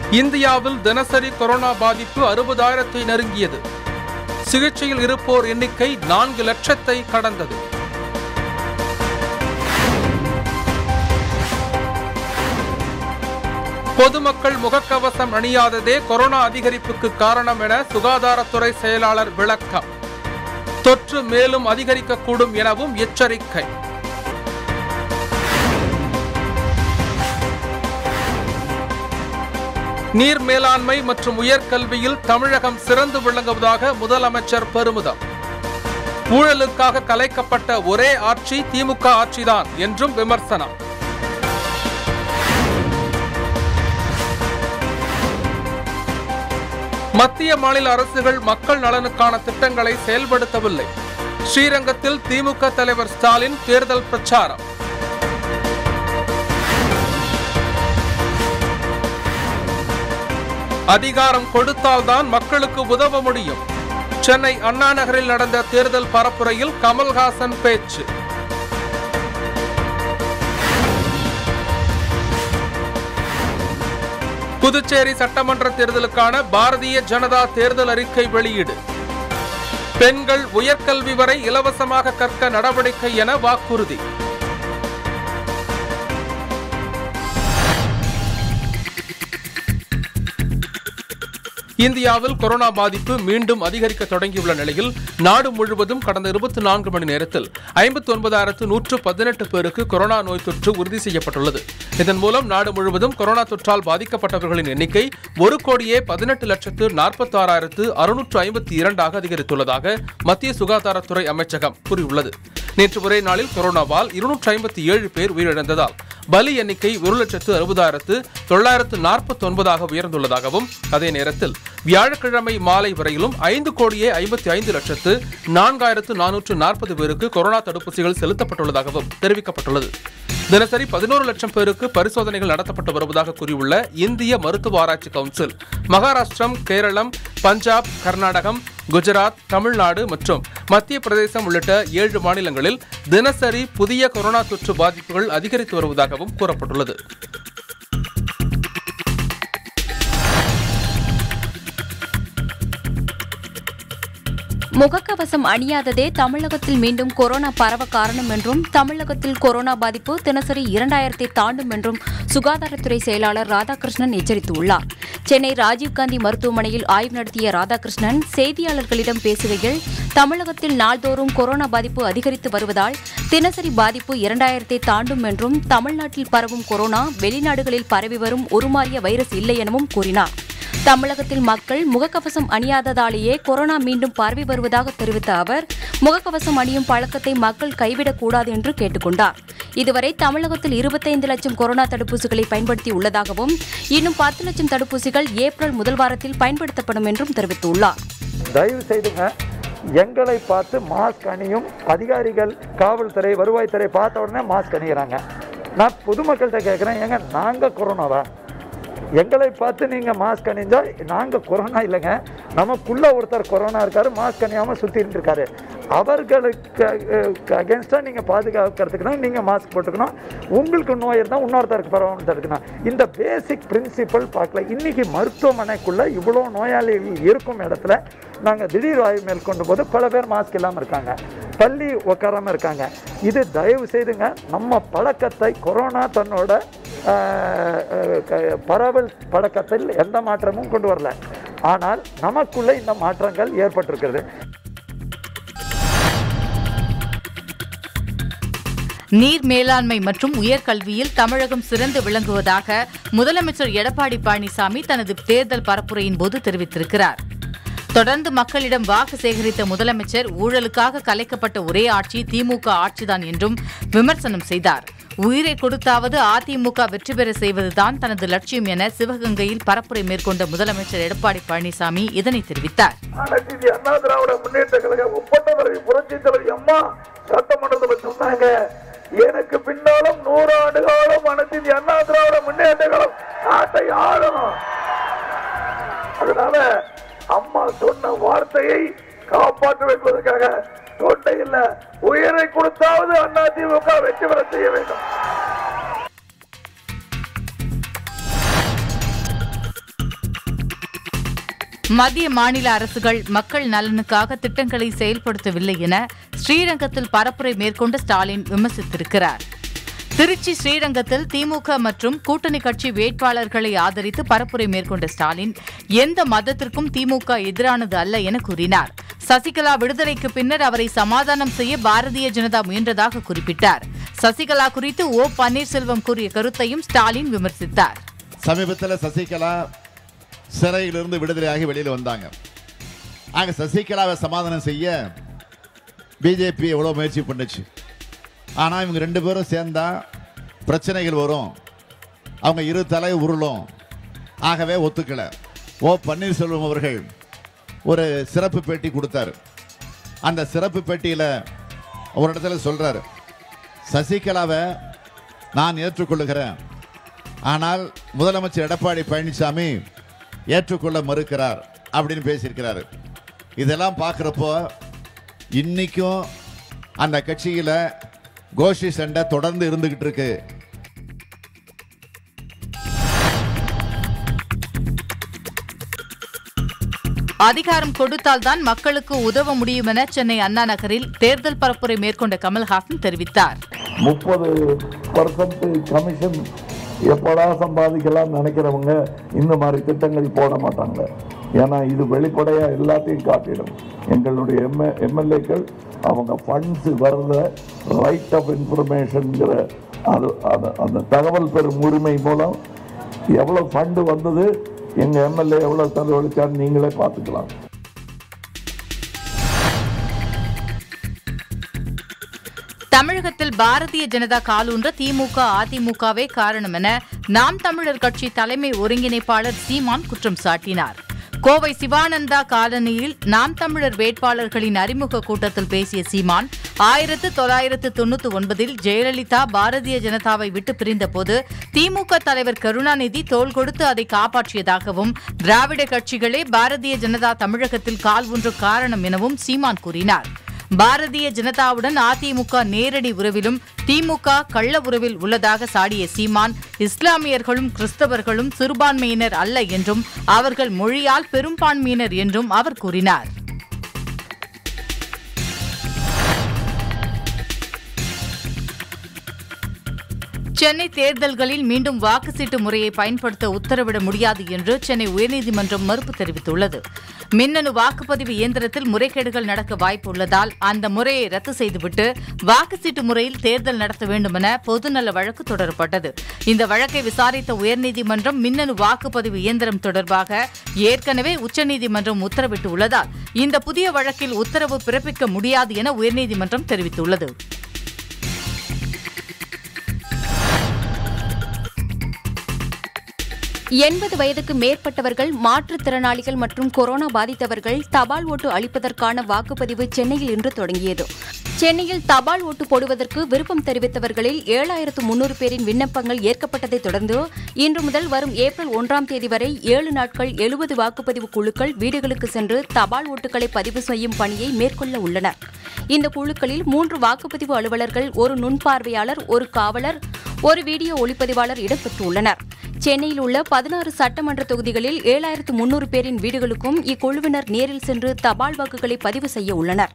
இந்தியாவில் தினசரி கொரோனா பாதிப்பு அறுபதாயிரத்தை நெருங்கியது சிகிச்சையில் இருப்போர் எண்ணிக்கை நான்கு லட்சத்தை கடந்தது பொதுமக்கள் முகக்கவசம் அணியாததே கொரோனா அதிகரிப்புக்கு காரணம் என சுகாதாரத்துறை செயலாளர் விளக்கம் தொற்று மேலும் அதிகரிக்கக்கூடும் எனவும் எச்சரிக்கை நீர் மேலாண்மை மற்றும் உயர்கல்வியில் தமிழகம் சிறந்து விளங்குவதாக முதலமைச்சர் பெருமிதம் ஊழலுக்காக கலைக்கப்பட்ட ஒரே ஆட்சி திமுக ஆட்சிதான் என்றும் விமர்சனம் மத்திய மாநில அரசுகள் மக்கள் நலனுக்கான திட்டங்களை செயல்படுத்தவில்லை ஸ்ரீரங்கத்தில் திமுக தலைவர் ஸ்டாலின் தேர்தல் பிரச்சாரம் அதிகாரம் கொடுத்தால்தான் மக்களுக்கு உதவ முடியும் சென்னை அண்ணா நகரில் நடந்த தேர்தல் பரப்புரையில் கமல்ஹாசன் பேச்சு புதுச்சேரி சட்டமன்ற தேர்தலுக்கான பாரதிய ஜனதா தேர்தல் அறிக்கை வெளியீடு பெண்கள் உயர்கல்வி வரை இலவசமாக கற்க நடவடிக்கை என வாக்குறுதி இந்தியாவில் கொரோனா பாதிப்பு மீண்டும் அதிகரிக்க தொடங்கியுள்ள நிலையில் நாடு முழுவதும் கடந்த இருபத்தி நான்கு மணி நேரத்தில் ஐம்பத்தி ஒன்பதாயிரத்து நூற்று பதினெட்டு பேருக்கு கொரோனா நோய் தொற்று உறுதி செய்யப்பட்டுள்ளது இதன் மூலம் நாடு முழுவதும் கொரோனா தொற்றால் பாதிக்கப்பட்டவர்களின் எண்ணிக்கை ஒரு கோடியே பதினெட்டு லட்சத்து நாற்பத்தி ஆறாயிரத்து அறுநூற்று ஐம்பத்தி இரண்டாக அதிகரித்துள்ளதாக மத்திய சுகாதாரத்துறை அமைச்சகம் கூறியுள்ளது நேற்று ஒரே நாளில் கொரோனாவால் இருநூற்று ஐம்பத்தி ஏழு பேர் உயிரிழந்ததால் பலி எண்ணிக்கை ஒரு லட்சத்து அறுபதாயிரத்து தொள்ளாயிரத்து நாற்பத்தி ஒன்பதாக உயர்ந்துள்ளதாகவும் அதே நேரத்தில் வியாழக்கிழமை மாலை வரையிலும் ஐந்து கோடியே ஐம்பத்தி ஐந்து லட்சத்து நான்காயிரத்து நானூற்று நாற்பது பேருக்கு கொரோனா தடுப்பூசிகள் செலுத்தப்பட்டுள்ளதாகவும் தெரிவிக்கப்பட்டுள்ளது தினசரி பதினோரு லட்சம் பேருக்கு பரிசோதனைகள் நடத்தப்பட்டு வருவதாக கூறியுள்ள இந்திய மருத்துவ ஆராய்ச்சி கவுன்சில் மகாராஷ்டிரம் கேரளம் பஞ்சாப் கர்நாடகம் குஜராத் தமிழ்நாடு மற்றும் மத்திய பிரதேசம் உள்ளிட்ட ஏழு மாநிலங்களில் தினசரி புதிய கொரோனா தொற்று பாதிப்புகள் அதிகரித்து வருவதாகவும் கூறப்பட்டுள்ளது முகக்கவசம் அணியாததே தமிழகத்தில் மீண்டும் கொரோனா பரவ காரணம் என்றும் தமிழகத்தில் கொரோனா பாதிப்பு தினசரி இரண்டாயிரத்தை தாண்டும் என்றும் சுகாதாரத்துறை செயலாளர் ராதாகிருஷ்ணன் எச்சரித்துள்ளார் சென்னை ராஜீவ்காந்தி மருத்துவமனையில் ஆய்வு நடத்திய ராதாகிருஷ்ணன் செய்தியாளர்களிடம் பேசுகையில் தமிழகத்தில் நாள்தோறும் கொரோனா பாதிப்பு அதிகரித்து வருவதால் தினசரி பாதிப்பு இரண்டாயிரத்தை தாண்டும் என்றும் தமிழ்நாட்டில் பரவும் கொரோனா வெளிநாடுகளில் பரவி வரும் உருமாறிய வைரஸ் இல்லை எனவும் கூறினார் தமிழகத்தில் மக்கள் முகக்கவசம் அணியாததாலேயே கொரோனா மீண்டும் பரவி வருவதாக தெரிவித்த அவர் முகக்கவசம் அணியும் பழக்கத்தை மக்கள் கைவிடக் கூடாது என்று கேட்டுக்கொண்டார் இதுவரை தமிழகத்தில் இருபத்தைந்து லட்சம் கொரோனா தடுப்பூசிகளை பயன்படுத்தி உள்ளதாகவும் இன்னும் பத்து லட்சம் தடுப்பூசிகள் ஏப்ரல் முதல் வாரத்தில் பயன்படுத்தப்படும் என்றும் தெரிவித்துள்ளார் தயவு செய்துங்க எங்களை பார்த்து மாஸ்க் அணியும் அதிகாரிகள் காவல்துறை வருவாய்த்துறை பார்த்த உடனே மாஸ்க் அணிகிறாங்க நான் பொதுமக்கள்கிட்ட கேட்குறேன் ஏங்க நாங்கள் கொரோனாவா எங்களை பார்த்து நீங்கள் மாஸ்க் அணிஞ்சா நாங்கள் கொரோனா இல்லைங்க நமக்குள்ளே ஒருத்தர் கொரோனா இருக்காரு மாஸ்க் அணியாமல் சுற்றிட்டு இருக்காரு அவர்களுக்கு அகேன்ஸ்டாக நீங்கள் பாதுகாக்கிறதுக்குனா நீங்கள் மாஸ்க் போட்டுக்கணும் உங்களுக்கு நோய் இருந்தால் இன்னொருத்தருக்கு பரவாமல் தடுக்கணும் இந்த பேசிக் பிரின்சிபல் பார்க்கல இன்றைக்கி மருத்துவமனைக்குள்ளே இவ்வளோ நோயாளிகள் இருக்கும் இடத்துல நாங்கள் திடீர் ஆய்வு மேற்கொண்டு போது பல பேர் மாஸ்க் இல்லாமல் இருக்காங்க பள்ளி உட்காராமல் இருக்காங்க இது தயவு செய்துங்க நம்ம பழக்கத்தை கொரோனா தன்னோட ஆஹ், ஆஹ், க- பரவல் பழக்கத்தில் எந்த மாற்றமும் கொண்டு வரல ஆனால் நமக்குள்ளே இந்த மாற்றங்கள் ஏற்பட்டிருக்கிறது நீர் மேலாண்மை மற்றும் உயர்கல்வியில் தமிழகம் சிறந்து விளங்குவதாக முதலமைச்சர் எடப்பாடி பழனிசாமி தனது தேர்தல் பரப்புரையின் போது தெரிவித்திருக்கிறார் தொடர்ந்து மக்களிடம் வாக்கு சேகரித்த முதலமைச்சர் ஊழலுக்காக கலைக்கப்பட்ட ஒரே ஆட்சி திமுக ஆட்சிதான் என்றும் விமர்சனம் செய்தார் உயிரை கொடுத்தாவது அதிமுக வெற்றி பெற செய்வதுதான் தனது லட்சியம் என சிவகங்கையில் பரப்புரை மேற்கொண்ட முதலமைச்சர் எடப்பாடி பழனிசாமி இதனை தெரிவித்தார் அனைத்து இந்திய அண்ணா திராவிட முன்னேற்ற கழக ஒப்பந்தவரை புரட்சி தலைவி அம்மா சட்டமன்றத்தில் சொன்னாங்க எனக்கு பின்னாலும் நூறாண்டு காலம் அனைத்து இந்திய அண்ணா திராவிட முன்னேற்ற கழகம் நாட்டை ஆளணும் அதனால அம்மா சொன்ன வார்த்தையை காப்பாற்ற வைப்பதற்காக தொண்டை இல்ல உயிரை கொடுத்தாவது அண்ணா திமுக வெற்றி பெற செய்ய வேண்டும் மத்திய மாநில அரசுகள் மக்கள் நலனுக்காக திட்டங்களை செயல்படுத்தவில்லை என ஸ்ரீரங்கத்தில் பரப்புரை மேற்கொண்ட ஸ்டாலின் விமர்சித்திருக்கிறார் திருச்சி ஸ்ரீரங்கத்தில் திமுக மற்றும் கூட்டணி கட்சி வேட்பாளர்களை ஆதரித்து பரப்புரை மேற்கொண்ட ஸ்டாலின் எந்த மதத்திற்கும் திமுக எதிரானது அல்ல என கூறினார் சசிகலா விடுதலைக்கு பின்னர் அவரை சமாதானம் செய்ய பாரதிய ஜனதா முயன்றதாக குறிப்பிட்டார் சசிகலா குறித்து ஓ பன்னீர்செல்வம் கூறிய கருத்தையும் ஸ்டாலின் விமர்சித்தார் சமீபத்தில் சசிகலா சிறையிலிருந்து விடுதலையாகி வெளியில் வந்தாங்க ஆக சசிகலாவை சமாதானம் செய்ய பிஜேபி எவ்வளோ முயற்சி பண்ணுச்சு ஆனால் இவங்க ரெண்டு பேரும் சேர்ந்தா பிரச்சனைகள் வரும் அவங்க இரு தலை உருளும் ஆகவே ஒத்துக்கல ஓ பன்னீர்செல்வம் அவர்கள் ஒரு சிறப்பு பேட்டி கொடுத்தாரு அந்த சிறப்பு பேட்டியில் ஒரு இடத்துல சொல்றாரு சசிகலாவை நான் ஏற்றுக்கொள்ளுகிறேன் ஆனால் முதலமைச்சர் எடப்பாடி பழனிசாமி ஏற்றுக்கொள்ள மறுக்கிறார் அப்படின்னு பேசியிருக்கிறாரு இதெல்லாம் பார்க்குறப்போ இன்னைக்கும் அந்த கட்சியில் கோஷி சண்டை தொடர்ந்து இருந்துகிட்டு இருக்கு அதிகாரம் கொடுத்தால்தான் மக்களுக்கு உதவ முடியும் என சென்னை அண்ணா நகரில் தேர்தல் பரப்புரை மேற்கொண்ட கமல்ஹாசன் தெரிவித்தார் முப்பது பர்சன்ட் கமிஷன் எப்படா சம்பாதிக்கலாம் நினைக்கிறவங்க இந்த மாதிரி திட்டங்கள் போட மாட்டாங்க ஏன்னா இது வெளிப்படையா எல்லாத்தையும் காட்டிடும் எங்களுடைய எம்எ எம்எல்ஏக்கள் அவங்க ஃபண்ட்ஸ் வர்றத ரைட் ஆஃப் இன்ஃபர்மேஷன்ங்கிற அது அது அந்த தகவல் பெறும் உரிமை மூலம் எவ்வளோ ஃபண்டு வந்தது எங்கள் எம்எல்ஏ எவ்வளோ செலவழிச்சான்னு நீங்களே பார்த்துக்கலாம் தமிழகத்தில் பாரதிய ஜனதா காலூன்ற திமுக அதிமுகவே காரணம் என நாம் தமிழர் கட்சி தலைமை ஒருங்கிணைப்பாளர் சீமான் குற்றம் சாட்டினார் கோவை சிவானந்தா காலனியில் நாம் தமிழர் வேட்பாளர்களின் அறிமுக கூட்டத்தில் பேசிய சீமான் ஆயிரத்து தொள்ளாயிரத்து தொண்ணூத்தி ஒன்பதில் ஜெயலலிதா பாரதிய ஜனதாவை விட்டு பிரிந்தபோது திமுக தலைவர் கருணாநிதி தோள் கொடுத்து அதை காப்பாற்றியதாகவும் திராவிட கட்சிகளே பாரதிய ஜனதா தமிழகத்தில் கால் ஊன்ற காரணம் எனவும் சீமான் கூறினார் பாரதிய ஜனதாவுடன் அதிமுக நேரடி உறவிலும் திமுக கள்ள உறவில் உள்ளதாக சாடிய சீமான் இஸ்லாமியர்களும் கிறிஸ்தவர்களும் சிறுபான்மையினர் அல்ல என்றும் அவர்கள் மொழியால் பெரும்பான்மையினர் என்றும் அவர் கூறினார் சென்னை தேர்தல்களில் மீண்டும் வாக்கு சீட்டு முறையை பயன்படுத்த உத்தரவிட முடியாது என்று சென்னை உயர்நீதிமன்றம் மறுப்பு தெரிவித்துள்ளது மின்னணு வாக்குப்பதிவு இயந்திரத்தில் முறைகேடுகள் நடக்க வாய்ப்பு உள்ளதால் அந்த முறையை ரத்து செய்துவிட்டு வாக்குச்சீட்டு முறையில் தேர்தல் நடத்த வேண்டும் என பொதுநல வழக்கு தொடரப்பட்டது இந்த வழக்கை விசாரித்த உயர்நீதிமன்றம் மின்னணு வாக்குப்பதிவு இயந்திரம் தொடர்பாக ஏற்கனவே உச்சநீதிமன்றம் உத்தரவிட்டு உள்ளதால் இந்த புதிய வழக்கில் உத்தரவு பிறப்பிக்க முடியாது என உயர்நீதிமன்றம் தெரிவித்துள்ளது எண்பது வயதுக்கு மேற்பட்டவர்கள் மாற்றுத்திறனாளிகள் மற்றும் கொரோனா பாதித்தவர்கள் தபால் ஓட்டு அளிப்பதற்கான வாக்குப்பதிவு சென்னையில் இன்று தொடங்கியது சென்னையில் தபால் ஓட்டு போடுவதற்கு விருப்பம் தெரிவித்தவர்களில் ஏழாயிரத்து முன்னூறு பேரின் விண்ணப்பங்கள் ஏற்கப்பட்டதைத் தொடர்ந்து இன்று முதல் வரும் ஏப்ரல் ஒன்றாம் தேதி வரை ஏழு நாட்கள் எழுபது வாக்குப்பதிவு குழுக்கள் வீடுகளுக்கு சென்று தபால் ஓட்டுகளை பதிவு செய்யும் பணியை மேற்கொள்ள உள்ளனர் இந்த குழுக்களில் மூன்று வாக்குப்பதிவு அலுவலர்கள் ஒரு நுண்பார்வையாளர் ஒரு காவலர் ஒரு வீடியோ ஒளிப்பதிவாளர் இடம்பெற்றுள்ளனர் சென்னையில் உள்ள பதினாறு சட்டமன்ற தொகுதிகளில் ஏழாயிரத்து முன்னூறு பேரின் வீடுகளுக்கும் இக்குழுவினர் நேரில் சென்று தபால் வாக்குகளை பதிவு செய்ய உள்ளனர்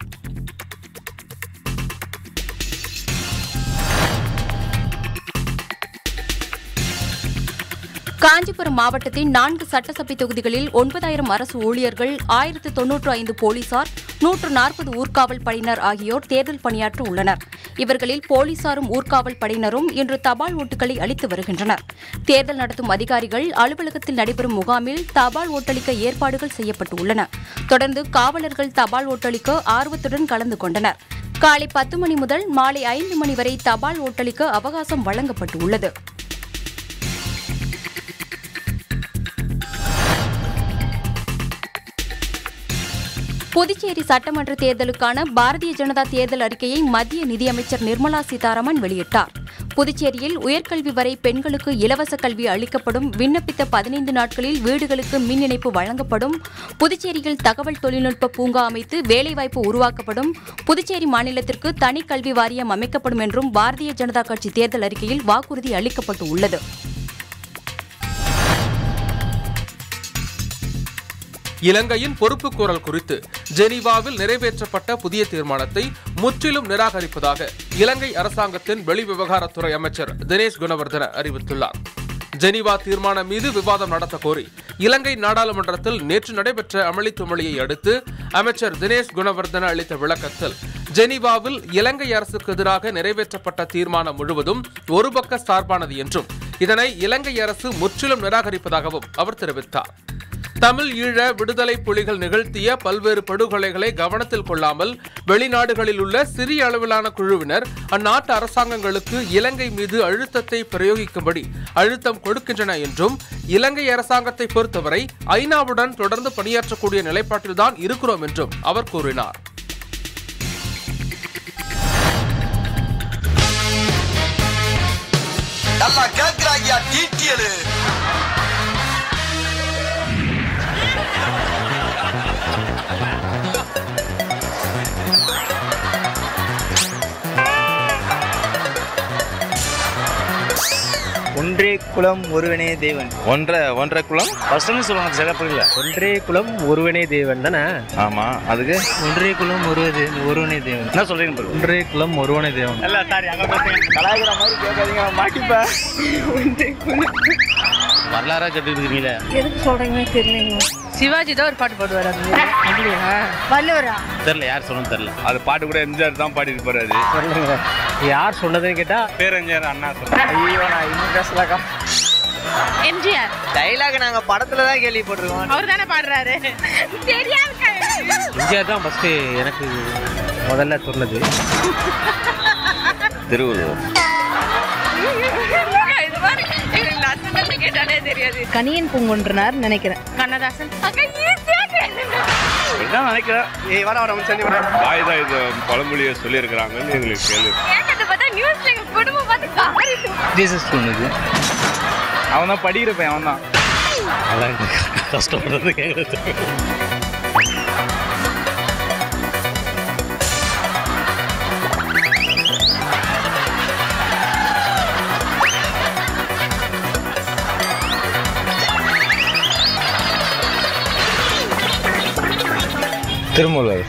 காஞ்சிபுரம் மாவட்டத்தின் நான்கு சட்டசபை தொகுதிகளில் ஒன்பதாயிரம் அரசு ஊழியர்கள் ஆயிரத்து தொன்னூற்று ஐந்து போலீசார் நூற்று நாற்பது ஊர்காவல் படையினர் ஆகியோர் தேர்தல் பணியாற்ற உள்ளனர் இவர்களில் போலீசாரும் ஊர்காவல் படையினரும் இன்று தபால் ஓட்டுகளை அளித்து வருகின்றனர் தேர்தல் நடத்தும் அதிகாரிகள் அலுவலகத்தில் நடைபெறும் முகாமில் தபால் ஓட்டளிக்க ஏற்பாடுகள் செய்யப்பட்டுள்ளன தொடர்ந்து காவலர்கள் தபால் ஓட்டளிக்க ஆர்வத்துடன் கலந்து கொண்டனர் காலை பத்து மணி முதல் மாலை ஐந்து மணி வரை தபால் ஓட்டளிக்க அவகாசம் வழங்கப்பட்டுள்ளது புதுச்சேரி சட்டமன்ற தேர்தலுக்கான பாரதிய ஜனதா தேர்தல் அறிக்கையை மத்திய நிதியமைச்சர் நிர்மலா சீதாராமன் வெளியிட்டார் புதுச்சேரியில் உயர்கல்வி வரை பெண்களுக்கு இலவச கல்வி அளிக்கப்படும் விண்ணப்பித்த பதினைந்து நாட்களில் வீடுகளுக்கு மின் இணைப்பு வழங்கப்படும் புதுச்சேரியில் தகவல் தொழில்நுட்ப பூங்கா அமைத்து வேலைவாய்ப்பு உருவாக்கப்படும் புதுச்சேரி மாநிலத்திற்கு தனி கல்வி வாரியம் அமைக்கப்படும் என்றும் பாரதிய ஜனதா கட்சி தேர்தல் அறிக்கையில் வாக்குறுதி அளிக்கப்பட்டு உள்ளது இலங்கையின் பொறுப்புக்கூறல் குறித்து ஜெனீவாவில் நிறைவேற்றப்பட்ட புதிய தீர்மானத்தை முற்றிலும் நிராகரிப்பதாக இலங்கை அரசாங்கத்தின் வெளிவிவகாரத்துறை அமைச்சர் தினேஷ் குணவர்தன அறிவித்துள்ளார் ஜெனீவா தீர்மானம் மீது விவாதம் நடத்த கோரி இலங்கை நாடாளுமன்றத்தில் நேற்று நடைபெற்ற அமளி துமளியை அடுத்து அமைச்சர் தினேஷ் குணவர்தன அளித்த விளக்கத்தில் ஜெனீவாவில் இலங்கை அரசுக்கு எதிராக நிறைவேற்றப்பட்ட தீர்மானம் முழுவதும் ஒரு பக்க சார்பானது என்றும் இதனை இலங்கை அரசு முற்றிலும் நிராகரிப்பதாகவும் அவர் தெரிவித்தார் தமிழ் ஈழ விடுதலை புலிகள் நிகழ்த்திய பல்வேறு படுகொலைகளை கவனத்தில் கொள்ளாமல் வெளிநாடுகளில் உள்ள சிறிய அளவிலான குழுவினர் அந்நாட்டு அரசாங்கங்களுக்கு இலங்கை மீது அழுத்தத்தை பிரயோகிக்கும்படி அழுத்தம் கொடுக்கின்றன என்றும் இலங்கை அரசாங்கத்தை பொறுத்தவரை ஐநாவுடன் தொடர்ந்து பணியாற்றக்கூடிய நிலைப்பாட்டில்தான் இருக்கிறோம் என்றும் அவர் கூறினார் நல்லா கேக்குறாங்கயா டீட்டியலு ஒன்றே குலம் ஒருவனே தேவன் ஒன்றரை ஒன்றரை குளம் ஃபர்ஸ்ட்னு சொல்லுவாங்க சரியா புரியல ஒன்றே குலம் ஒருவனே தேவன் தானே ஆமா அதுக்கு ஒன்றே குலம் ஒருவதே ஒருவனே தேவன் என்ன சொல்றீங்க பாருங்க ஒன்றே குலம் ஒருவனே தேவன் இல்ல சாரி அங்க பாத்தீங்க கலாய்க்கிற மாதிரி கேட்காதீங்க மாட்டிப்பா வரலாறா கேட்டு இருக்கீங்களே எதுக்கு சொல்றீங்கன்னு தெரியலங்க சிவாஜி தான் ஒரு பாட்டு பாடுவார் அது அப்படியா வள்ளுவரா தெரியல யார் சொன்னு தெரியல அது பாட்டு கூட எம்ஜிஆர் தான் பாடி இருப்பாரு அது சொல்லுங்க யார் சொன்னதுன்னு கேட்டா பேரஞ்சர் அண்ணா ஐயோ நான் இன்னும் பேசலாக்கா எம்ஜிஆர் டைலாக் நாங்க படத்துல தான் கேள்விப்பட்டிருக்கோம் அவர் தானே பாடுறாரு தெரியாது எம்ஜிஆர் தான் ஃபர்ஸ்ட் எனக்கு முதல்ல சொன்னது திருவள்ளுவர் கேட்டாலே தெரியாது கனியன் பூங்குன்றனார் நினைக்கிறேன் கண்ணதாசன் இதான் நினைக்கிறேன் ஏய் வர வர சொல்லி வர வாய் தான் இது பழமொழியை சொல்லியிருக்கிறாங்கன்னு எங்களுக்கு கேள்வி குடும்பம் பார்த்து ஜீசஸ் சொன்னது அவன் தான் படிக்கிற பையன் அவன் தான் அதான் கஷ்டப்படுறது கேட்குறது திருமூலர்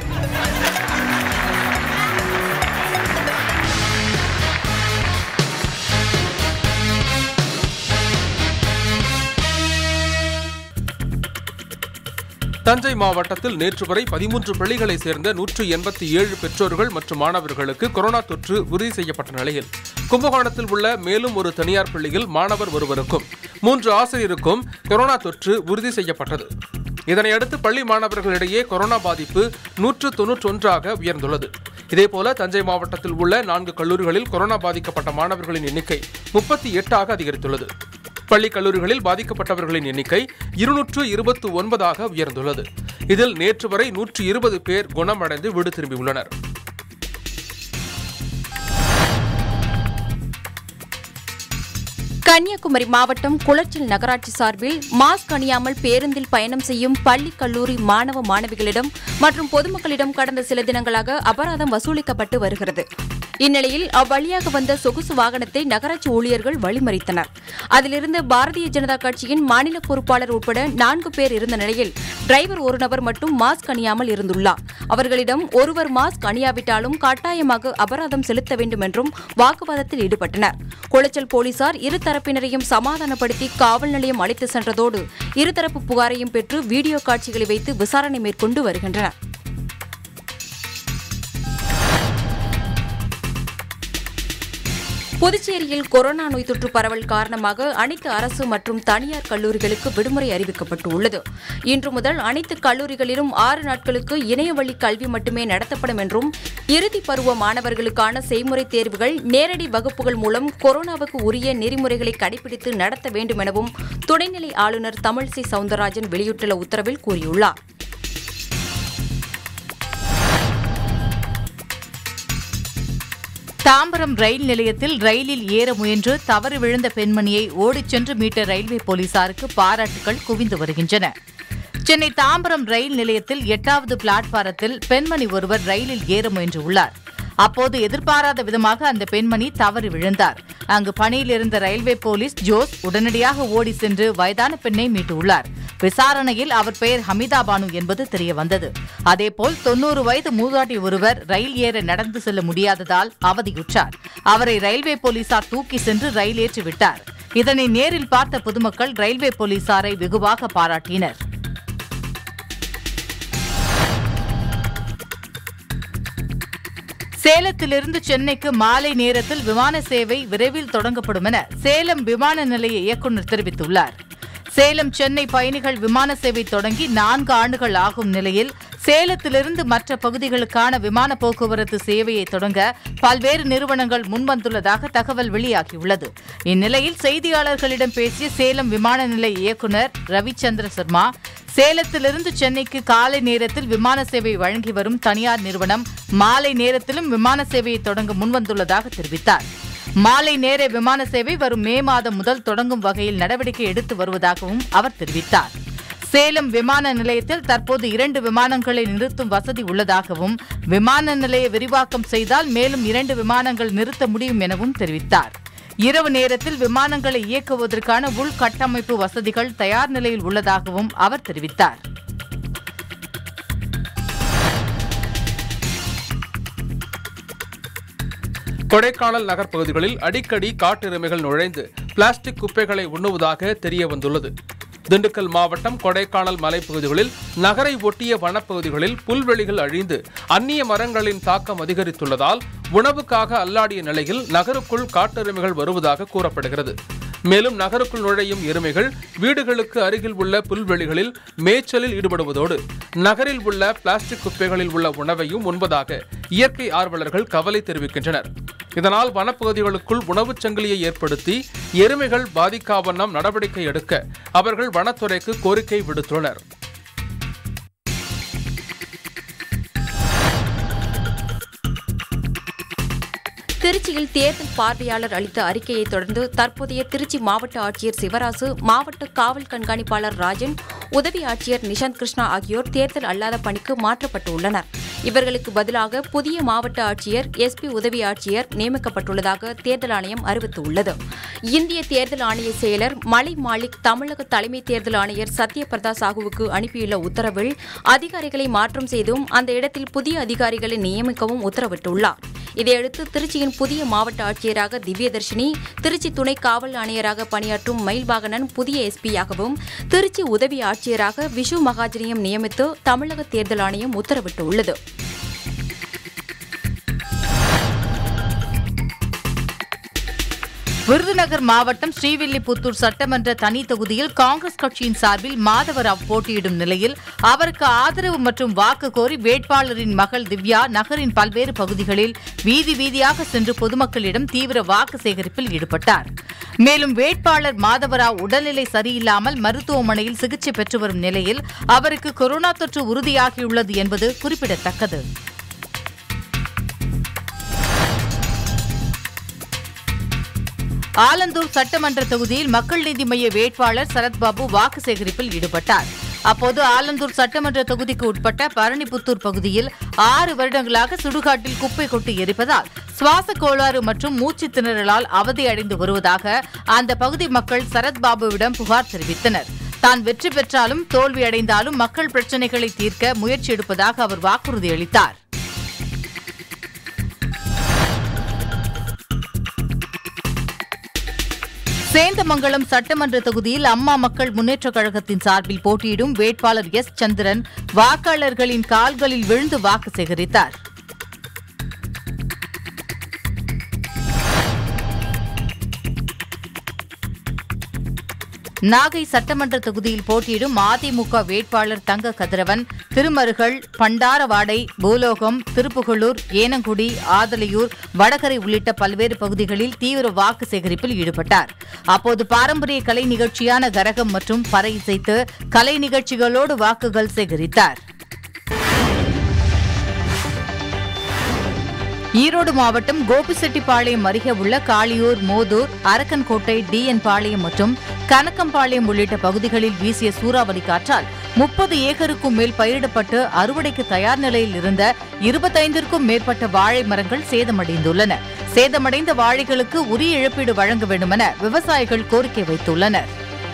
தஞ்சை மாவட்டத்தில் நேற்று வரை பதிமூன்று பள்ளிகளைச் சேர்ந்த நூற்று எண்பத்தி ஏழு பெற்றோர்கள் மற்றும் மாணவர்களுக்கு கொரோனா தொற்று உறுதி செய்யப்பட்ட நிலையில் கும்பகோணத்தில் உள்ள மேலும் ஒரு தனியார் பள்ளியில் மாணவர் ஒருவருக்கும் மூன்று ஆசிரியருக்கும் கொரோனா தொற்று உறுதி செய்யப்பட்டது இதனையடுத்து பள்ளி மாணவர்களிடையே கொரோனா பாதிப்பு நூற்று தொன்னூற்றொன்றாக உயர்ந்துள்ளது இதேபோல தஞ்சை மாவட்டத்தில் உள்ள நான்கு கல்லூரிகளில் கொரோனா பாதிக்கப்பட்ட மாணவர்களின் எண்ணிக்கை முப்பத்தி எட்டாக அதிகரித்துள்ளது பள்ளி கல்லூரிகளில் பாதிக்கப்பட்டவர்களின் எண்ணிக்கை இருநூற்று இருபத்து ஒன்பதாக உயர்ந்துள்ளது இதில் நேற்று வரை நூற்று இருபது பேர் குணமடைந்து வீடு திரும்பியுள்ளனர் கன்னியாகுமரி மாவட்டம் குளச்சல் நகராட்சி சார்பில் மாஸ்க் அணியாமல் பேருந்தில் பயணம் செய்யும் பள்ளி கல்லூரி மாணவ மாணவிகளிடம் மற்றும் பொதுமக்களிடம் கடந்த சில தினங்களாக அபராதம் வசூலிக்கப்பட்டு வருகிறது இந்நிலையில் அவ்வழியாக வந்த சொகுசு வாகனத்தை நகராட்சி ஊழியர்கள் வழிமறித்தனர் அதிலிருந்து பாரதிய ஜனதா கட்சியின் மாநில பொறுப்பாளர் உட்பட நான்கு பேர் இருந்த நிலையில் டிரைவர் ஒரு நபர் மட்டும் மாஸ்க் அணியாமல் இருந்துள்ளார் அவர்களிடம் ஒருவர் மாஸ்க் அணியாவிட்டாலும் கட்டாயமாக அபராதம் செலுத்த வேண்டும் என்றும் வாக்குவாதத்தில் ஈடுபட்டனர் குளச்சல் போலீசார் இரு தரப்பினரையும் சமாதானப்படுத்தி காவல் நிலையம் அழைத்து சென்றதோடு இருதரப்பு புகாரையும் பெற்று வீடியோ காட்சிகளை வைத்து விசாரணை மேற்கொண்டு வருகின்றனர் புதுச்சேரியில் கொரோனா நோய் தொற்று பரவல் காரணமாக அனைத்து அரசு மற்றும் தனியார் கல்லூரிகளுக்கு விடுமுறை அறிவிக்கப்பட்டு உள்ளது இன்று முதல் அனைத்து கல்லூரிகளிலும் ஆறு நாட்களுக்கு இணையவழி கல்வி மட்டுமே நடத்தப்படும் என்றும் இறுதி பருவ மாணவர்களுக்கான செய்முறை தேர்வுகள் நேரடி வகுப்புகள் மூலம் கொரோனாவுக்கு உரிய நெறிமுறைகளை கடைபிடித்து நடத்த வேண்டும் எனவும் துணைநிலை ஆளுநர் தமிழிசை சவுந்தரராஜன் வெளியிட்டுள்ள உத்தரவில் கூறியுள்ளார் தாம்பரம் ரயில் நிலையத்தில் ரயிலில் ஏற முயன்று தவறு விழுந்த பெண்மணியை ஓடிச் சென்று மீட்ட ரயில்வே போலீசாருக்கு பாராட்டுகள் குவிந்து வருகின்றன சென்னை தாம்பரம் ரயில் நிலையத்தில் எட்டாவது பிளாட்பாரத்தில் பெண்மணி ஒருவர் ரயிலில் ஏற முயன்றுள்ளார் அப்போது எதிர்பாராத விதமாக அந்த பெண்மணி தவறி விழுந்தார் அங்கு பணியில் இருந்த ரயில்வே போலீஸ் ஜோஸ் உடனடியாக ஓடி சென்று வயதான பெண்ணை மீட்டுள்ளார் விசாரணையில் அவர் பெயர் ஹமிதா பானு என்பது தெரிய வந்தது அதேபோல் தொன்னூறு வயது மூதாட்டி ஒருவர் ரயில் ஏற நடந்து செல்ல முடியாததால் அவதியுற்றார் அவரை ரயில்வே போலீசார் தூக்கி சென்று ரயில் ஏற்றி விட்டார் இதனை நேரில் பார்த்த பொதுமக்கள் ரயில்வே போலீசாரை வெகுவாக பாராட்டினர் சேலத்திலிருந்து சென்னைக்கு மாலை நேரத்தில் விமான சேவை விரைவில் தொடங்கப்படும் என சேலம் விமான நிலைய இயக்குநர் தெரிவித்துள்ளார் சேலம் சென்னை பயணிகள் விமான சேவை தொடங்கி நான்கு ஆண்டுகள் ஆகும் நிலையில் சேலத்திலிருந்து மற்ற பகுதிகளுக்கான விமான போக்குவரத்து சேவையை தொடங்க பல்வேறு நிறுவனங்கள் முன்வந்துள்ளதாக தகவல் வெளியாகியுள்ளது இந்நிலையில் செய்தியாளர்களிடம் பேசிய சேலம் விமான நிலைய இயக்குநர் ரவிச்சந்திர சர்மா சேலத்திலிருந்து சென்னைக்கு காலை நேரத்தில் விமான சேவை வழங்கி வரும் தனியார் நிறுவனம் மாலை நேரத்திலும் விமான சேவையை தொடங்க முன்வந்துள்ளதாக தெரிவித்தார் மாலை நேர விமான சேவை வரும் மே மாதம் முதல் தொடங்கும் வகையில் நடவடிக்கை எடுத்து வருவதாகவும் அவர் தெரிவித்தார் சேலம் விமான நிலையத்தில் தற்போது இரண்டு விமானங்களை நிறுத்தும் வசதி உள்ளதாகவும் விமான நிலைய விரிவாக்கம் செய்தால் மேலும் இரண்டு விமானங்கள் நிறுத்த முடியும் எனவும் தெரிவித்தார் இரவு நேரத்தில் விமானங்களை இயக்குவதற்கான உள்கட்டமைப்பு வசதிகள் தயார் நிலையில் உள்ளதாகவும் அவர் தெரிவித்தார் கொடைக்கானல் நகர் பகுதிகளில் அடிக்கடி காட்டெருமைகள் நுழைந்து பிளாஸ்டிக் குப்பைகளை உண்ணுவதாக தெரிய வந்துள்ளது திண்டுக்கல் மாவட்டம் கொடைக்கானல் மலைப்பகுதிகளில் நகரை ஒட்டிய வனப்பகுதிகளில் புல்வெளிகள் அழிந்து அந்நிய மரங்களின் தாக்கம் அதிகரித்துள்ளதால் உணவுக்காக அல்லாடிய நிலையில் நகருக்குள் காட்டெருமைகள் வருவதாக கூறப்படுகிறது மேலும் நகருக்குள் நுழையும் எருமைகள் வீடுகளுக்கு அருகில் உள்ள புல்வெளிகளில் மேய்ச்சலில் ஈடுபடுவதோடு நகரில் உள்ள பிளாஸ்டிக் குப்பைகளில் உள்ள உணவையும் உண்பதாக இயற்கை ஆர்வலர்கள் கவலை தெரிவிக்கின்றனர் இதனால் வனப்பகுதிகளுக்குள் உணவுச் சங்கிலியை ஏற்படுத்தி எருமைகள் பாதிக்காவண்ணம் நடவடிக்கை எடுக்க அவர்கள் வனத்துறைக்கு கோரிக்கை விடுத்துள்ளனர் திருச்சியில் தேர்தல் பார்வையாளர் அளித்த அறிக்கையை தொடர்ந்து தற்போதைய திருச்சி மாவட்ட ஆட்சியர் சிவராசு மாவட்ட காவல் கண்காணிப்பாளர் ராஜன் உதவி ஆட்சியர் நிஷாந்த் கிருஷ்ணா ஆகியோர் தேர்தல் அல்லாத பணிக்கு மாற்றப்பட்டுள்ளனர் இவர்களுக்கு பதிலாக புதிய மாவட்ட ஆட்சியர் எஸ்பி உதவி ஆட்சியர் நியமிக்கப்பட்டுள்ளதாக தேர்தல் ஆணையம் அறிவித்துள்ளது இந்திய தேர்தல் ஆணைய செயலர் மலை மாலிக் தமிழக தலைமை தேர்தல் ஆணையர் சத்யபிரதா சாகுவுக்கு அனுப்பியுள்ள உத்தரவில் அதிகாரிகளை மாற்றம் செய்தும் அந்த இடத்தில் புதிய அதிகாரிகளை நியமிக்கவும் உத்தரவிட்டுள்ளார் இதையடுத்து திருச்சியின் புதிய மாவட்ட ஆட்சியராக திவ்யதர்ஷினி திருச்சி துணை காவல் ஆணையராக பணியாற்றும் மயில்வாகனன் புதிய எஸ்பியாகவும் திருச்சி உதவி ஆட்சியராக விஷு மகாஜனியம் நியமித்து தமிழக தேர்தல் ஆணையம் உத்தரவிட்டுள்ளது விருதுநகர் மாவட்டம் ஸ்ரீவில்லிபுத்தூர் சட்டமன்ற தனி தொகுதியில் காங்கிரஸ் கட்சியின் சார்பில் மாதவராவ் போட்டியிடும் நிலையில் அவருக்கு ஆதரவு மற்றும் வாக்கு கோரி வேட்பாளரின் மகள் திவ்யா நகரின் பல்வேறு பகுதிகளில் வீதி வீதியாக சென்று பொதுமக்களிடம் தீவிர வாக்கு சேகரிப்பில் ஈடுபட்டார் மேலும் வேட்பாளர் மாதவராவ் உடல்நிலை சரியில்லாமல் மருத்துவமனையில் சிகிச்சை பெற்று வரும் நிலையில் அவருக்கு கொரோனா தொற்று உறுதியாகியுள்ளது என்பது குறிப்பிடத்தக்கது ஆலந்தூர் சட்டமன்ற தொகுதியில் மக்கள் நீதி மய்ய வேட்பாளர் சரத்பாபு வாக்கு சேகரிப்பில் ஈடுபட்டார் அப்போது ஆலந்தூர் சட்டமன்ற தொகுதிக்கு உட்பட்ட பரணிபுத்தூர் பகுதியில் ஆறு வருடங்களாக சுடுகாட்டில் குப்பை கொட்டி எரிப்பதால் சுவாச கோளாறு மற்றும் மூச்சு திணறலால் அவதியடைந்து வருவதாக அந்த பகுதி மக்கள் சரத்பாபுவிடம் புகார் தெரிவித்தனர் தான் வெற்றி பெற்றாலும் தோல்வியடைந்தாலும் மக்கள் பிரச்சினைகளை தீர்க்க முயற்சி எடுப்பதாக அவர் வாக்குறுதி அளித்தார் சேந்தமங்கலம் சட்டமன்ற தொகுதியில் அம்மா மக்கள் முன்னேற்றக் கழகத்தின் சார்பில் போட்டியிடும் வேட்பாளர் எஸ் சந்திரன் வாக்காளர்களின் கால்களில் விழுந்து வாக்கு சேகரித்தார் நாகை சட்டமன்ற தொகுதியில் போட்டியிடும் அதிமுக வேட்பாளர் தங்க கதிரவன் திருமருகல் பண்டாரவாடை பூலோகம் திருப்புகலூர் ஏனங்குடி ஆதலையூர் வடகரை உள்ளிட்ட பல்வேறு பகுதிகளில் தீவிர வாக்கு சேகரிப்பில் ஈடுபட்டார் அப்போது பாரம்பரிய கலை நிகழ்ச்சியான கரகம் மற்றும் பறை இசைத்து கலை நிகழ்ச்சிகளோடு வாக்குகள் சேகரித்தார் ஈரோடு மாவட்டம் கோபிசெட்டிப்பாளையம் அருகே உள்ள காளியூர் மோதூர் அரக்கன்கோட்டை டிஎன் பாளையம் மற்றும் கனக்கம்பாளையம் உள்ளிட்ட பகுதிகளில் வீசிய சூறாவளி காற்றால் முப்பது ஏக்கருக்கும் மேல் பயிரிடப்பட்டு அறுவடைக்கு தயார் நிலையில் இருந்த இருபத்தைந்திற்கும் மேற்பட்ட வாழை மரங்கள் சேதமடைந்துள்ளன சேதமடைந்த வாழைகளுக்கு உரிய இழப்பீடு வழங்க வேண்டுமென விவசாயிகள் கோரிக்கை வைத்துள்ளனர்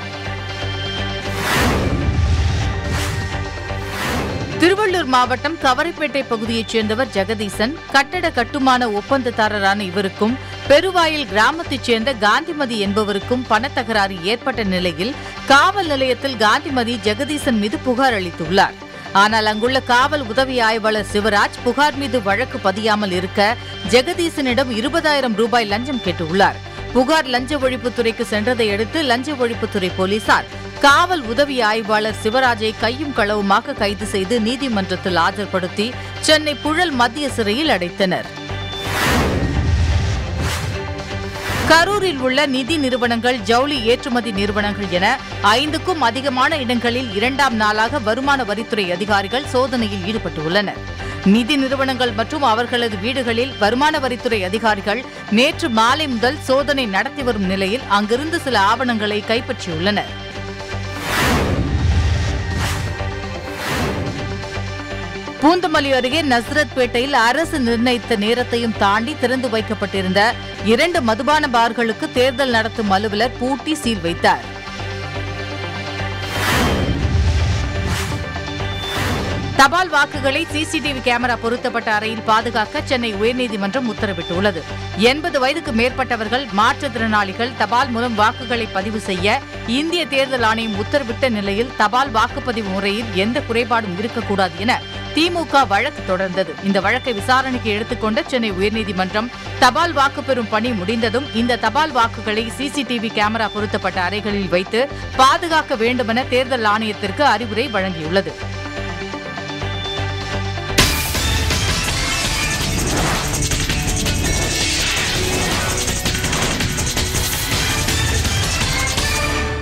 திருவள்ளூர் மாவட்டம் கவரைப்பேட்டை பகுதியைச் சேர்ந்தவர் ஜெகதீசன் கட்டட கட்டுமான ஒப்பந்ததாரரான இவருக்கும் பெருவாயில் கிராமத்தைச் சேர்ந்த காந்திமதி என்பவருக்கும் பணத்தகராறு ஏற்பட்ட நிலையில் காவல் நிலையத்தில் காந்திமதி ஜெகதீசன் மீது புகார் அளித்துள்ளார் ஆனால் அங்குள்ள காவல் உதவி ஆய்வாளர் சிவராஜ் புகார் மீது வழக்கு பதியாமல் இருக்க ஜெகதீசனிடம் இருபதாயிரம் ரூபாய் லஞ்சம் கேட்டுள்ளார் புகார் லஞ்ச ஒழிப்புத்துறைக்கு சென்றதை அடுத்து லஞ்ச ஒழிப்புத்துறை போலீசார் காவல் உதவி ஆய்வாளர் சிவராஜை கையும் களவுமாக கைது செய்து நீதிமன்றத்தில் ஆஜர்படுத்தி சென்னை புழல் மத்திய சிறையில் அடைத்தனர் கரூரில் உள்ள நிதி நிறுவனங்கள் ஜவுளி ஏற்றுமதி நிறுவனங்கள் என ஐந்துக்கும் அதிகமான இடங்களில் இரண்டாம் நாளாக வருமான வரித்துறை அதிகாரிகள் சோதனையில் ஈடுபட்டுள்ளனர் நிதி நிறுவனங்கள் மற்றும் அவர்களது வீடுகளில் வருமான வரித்துறை அதிகாரிகள் நேற்று மாலை முதல் சோதனை நடத்தி வரும் நிலையில் அங்கிருந்து சில ஆவணங்களை கைப்பற்றியுள்ளனர் பூந்தமல்லி அருகே நஸ்ரத்பேட்டையில் அரசு நிர்ணயித்த நேரத்தையும் தாண்டி திறந்து வைக்கப்பட்டிருந்த இரண்டு மதுபான பார்களுக்கு தேர்தல் நடத்தும் அலுவலர் பூட்டி சீல் வைத்தார் தபால் வாக்குகளை சிசிடிவி கேமரா பொருத்தப்பட்ட அறையில் பாதுகாக்க சென்னை உயர்நீதிமன்றம் உத்தரவிட்டுள்ளது எண்பது வயதுக்கு மேற்பட்டவர்கள் மாற்றுத்திறனாளிகள் தபால் மூலம் வாக்குகளை பதிவு செய்ய இந்திய தேர்தல் ஆணையம் உத்தரவிட்ட நிலையில் தபால் வாக்குப்பதிவு முறையில் எந்த குறைபாடும் இருக்கக்கூடாது என திமுக வழக்கு தொடர்ந்தது இந்த வழக்கை விசாரணைக்கு எடுத்துக்கொண்ட சென்னை உயர்நீதிமன்றம் தபால் வாக்கு பெறும் பணி முடிந்ததும் இந்த தபால் வாக்குகளை சிசிடிவி கேமரா பொருத்தப்பட்ட அறைகளில் வைத்து பாதுகாக்க வேண்டுமென தேர்தல் ஆணையத்திற்கு அறிவுரை வழங்கியுள்ளது